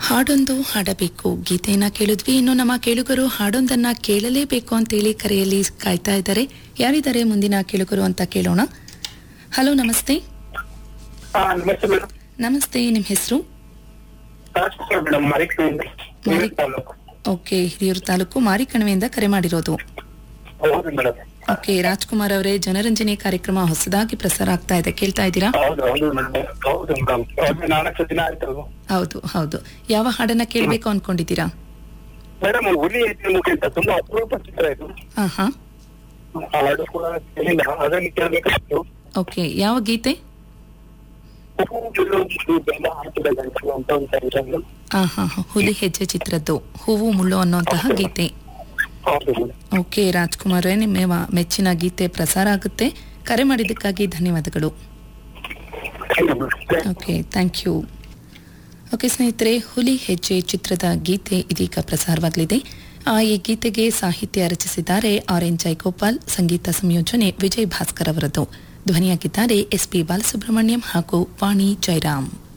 ಹಾಡೊಂದು ಹಾಡಬೇಕು ಗೀತೆಯನ್ನ ಕೇಳಿದ್ವಿ ಇನ್ನು ನಮ್ಮ ಕೇಳುಗರು ಹಾಡೊಂದನ್ನ ಕೇಳಲೇಬೇಕು ಅಂತೇಳಿ ಕರೆಯಲ್ಲಿ ಕಾಯ್ತಾ ಇದ್ದಾರೆ ಯಾರಿದ್ದಾರೆ ಮುಂದಿನ ಕೇಳುಗರು ಅಂತ ಕೇಳೋಣ ಹಲೋ ನಮಸ್ತೆ ಹಾ ನಮಸ್ತೆ ಮೇಡಮ್ ನಮಸ್ತೆ ನಿಮ್ಮ ಹೆಸರು ರಾಜ್ಕುಮಾರ್ ಮೇಡಮ್ ಮರಿಕಣಿಂದ ಮರಿ- ಓಕೆ ಹಿರಿಯೂರು ತಾಲೂಕು ಮಾರಿಕಣಿವೆಯಿಂದ ಕರೆ ಮಾಡಿರೋದು ಹೌದು ಮೇಡಮ್ ಓಕೆ ರಾಜ್ಕುಮಾರ್ ಅವರೇ ಜನರಂಜನೆ ಕಾರ್ಯಕ್ರಮ ಹೊಸದಾಗಿ ಪ್ರಸಾರ ಆಗ್ತಾ ಇದೆ ಕೇಳ್ತಾ ಇದ್ದೀರಾ ಹೌದು ಹೌದು ಮೇಡಮ್ ಹೌದು ಮೇಡಮ್ ಹೌದು ನಾಲ್ಕು ದಿನ ಆಯ್ತು ಹೌದು ಹೌದು ಯಾವ ಹಾಡನ್ನ ಕೇಳಬೇಕು ಅನ್ಕೊಂಡಿದ್ದೀರಾ ಮೇಡಮ್ ಹುಲಿ ಐತಿ ಮುಖ ಅಂತ ತುಂಬಾ ಅಪರೂಪ ಚಿತ್ರ ಇದು ಹಾ ಹಾ ಹಾಡು ಕೂಡ ಕೇಳಿಲ್ಲ ಅದನ್ನು ಕೇಳಬೇಕಾಯ್ತು ಓಕೆ ಯಾವ ಗೀತೆ ಬೆಲ್ಲ ಹಾಕಿದ ಗಂಟಲು ಅಂತ ಒಂದು ಟೈಟಲ್ ಆ ಹಾ ಹಾ ಹುಲಿ ಹೆಜ್ಜೆ ಚಿತ್ರದ್ದು ಹೂವು ಮುಳ್ಳು ಅನ್ನುವಂತಹ ಗೀತೆ ಹೌದು ಮೇಡಮ್ ಓಕೆ ರಾಜ್ಕುಮಾರ್ ಅವರೇ, ನಿಮ್ಮ ವ- ಮೆಚ್ಚಿನ ಗೀತೆ ಪ್ರಸಾರ ಆಗುತ್ತೆ ಕರೆ ಮಾಡಿದ್ದಕ್ಕಾಗಿ ಧನ್ಯವಾದಗಳು thank you madam okay thank you okay ಸ್ನೇಹಿತರೆ ಹುಲಿ ಹೆಜ್ಜೆ ಚಿತ್ರದ ಗೀತೆ ಇದೀಗ ಪ್ರಸಾರವಾಗಲಿದೆ ಆ, ಈ ಗೀತೆಗೆ ಸಾಹಿತ್ಯ ರಚಿಸಿದ್ದಾರೆ ಆರ್ ಎನ್ ಜಯಗೋಪಾಲ್ ಸಂಗೀತ ಸಂಯೋಜನೆ ವಿಜಯ್ ಭಾಸ್ಕರ್ ಅವರದ್ದು ಧ್ವನಿಯಾಗಿದ್ದಾರೆ ಎಸ್ ಪಿ ಬಾಲಸುಬ್ರಹ್ಮಣ್ಯಂ ಹಾಗೂ ವಾಣಿ ಜಯರಾಮ್